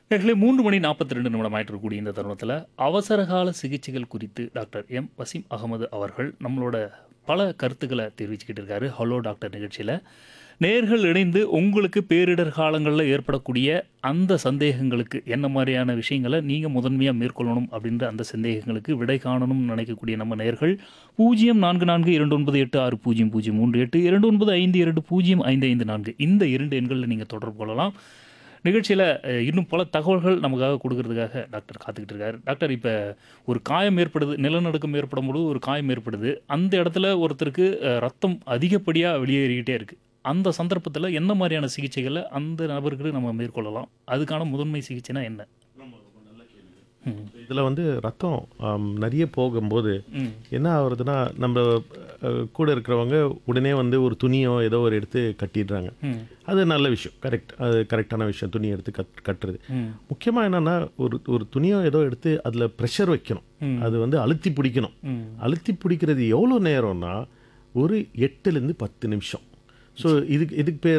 Actually மூன்று மணி நாற்பத்தி ரெண்டு நிமிடம் ஆயிட்டு இருக்கக்கூடிய இந்த தருணத்தில் அவசரகால சிகிச்சைகள் குறித்து டாக்டர் எம் வசீம் அகமது அவர்கள் நம்மளோட பல கருத்துக்களை தெரிவிச்சுக்கிட்டு இருக்காரு ஹலோ டாக்டர் நிகழ்ச்சியில் நேர்கள் இணைந்து உங்களுக்கு பேரிடர் காலங்களில் ஏற்படக்கூடிய அந்த சந்தேகங்களுக்கு என்ன மாதிரியான விஷயங்களை நீங்கள் முதன்மையாக மேற்கொள்ளணும் அப்படின்ற அந்த சந்தேகங்களுக்கு விடை காணணும்னு நினைக்கக்கூடிய நம்ம நேர்கள் பூஜ்ஜியம் நான்கு நான்கு இரண்டு ஒன்பது எட்டு ஆறு பூஜ்ஜியம் பூஜ்ஜியம் மூன்று எட்டு இரண்டு ஒன்பது ஐந்து இரண்டு பூஜ்ஜியம் ஐந்து ஐந்து நான்கு இந்த இரண்டு எண்களில் நீங்கள் தொடர்பு கொள்ளலாம் நிகழ்ச்சியில் அஹ், இன்னும் பல தகவல்கள் நமக்காக கொடுக்கறதுக்காக டாக்டர் காத்துக்கிட்டு இருக்காரு டாக்டர் இப்போ ஒரு காயம் ஏற்படுது நிலநடுக்கம் ஏற்படும் பொழுது ஒரு காயம் ஏற்படுது அந்த இடத்துல ஒருத்தருக்கு அஹ், ரத்தம் அதிகப்படியாக வெளியேறிக்கிட்டே இருக்குது அந்த சந்தர்ப்பத்தில் என்ன மாதிரியான சிகிச்சைகளை அந்த நபருக்கு நம்ம மேற்கொள்ளலாம் அதுக்கான முதன்மை சிகிச்சைனா என்ன ம், இதில் வந்து ரத்தம் ஆம், நிறைய போகும்போது ம், என்ன ஆகுறதுன்னா நம்ம அஹ், கூட இருக்கிறவங்க உடனே வந்து ஒரு துணியோ ஏதோ ஒரு எடுத்து கட்டிடுறாங்க ம், அது நல்ல விஷயம் கரெக்ட் அது கரெக்டான விஷயம் துணி எடுத்து கட் கட்டுறது ம், முக்கியமாக என்னென்னா ஒரு ஒரு துணியோ ஏதோ எடுத்து அதில் ப்ரெஷர் வைக்கணும் ம். அது வந்து அழுத்தி பிடிக்கணும் ம். அழுத்தி பிடிக்கிறது எவ்வளோ நேரம்னா ஒரு எட்டுலேருந்து பத்து நிமிஷம் ஸோ இதுக்கு இதுக்கு பேர்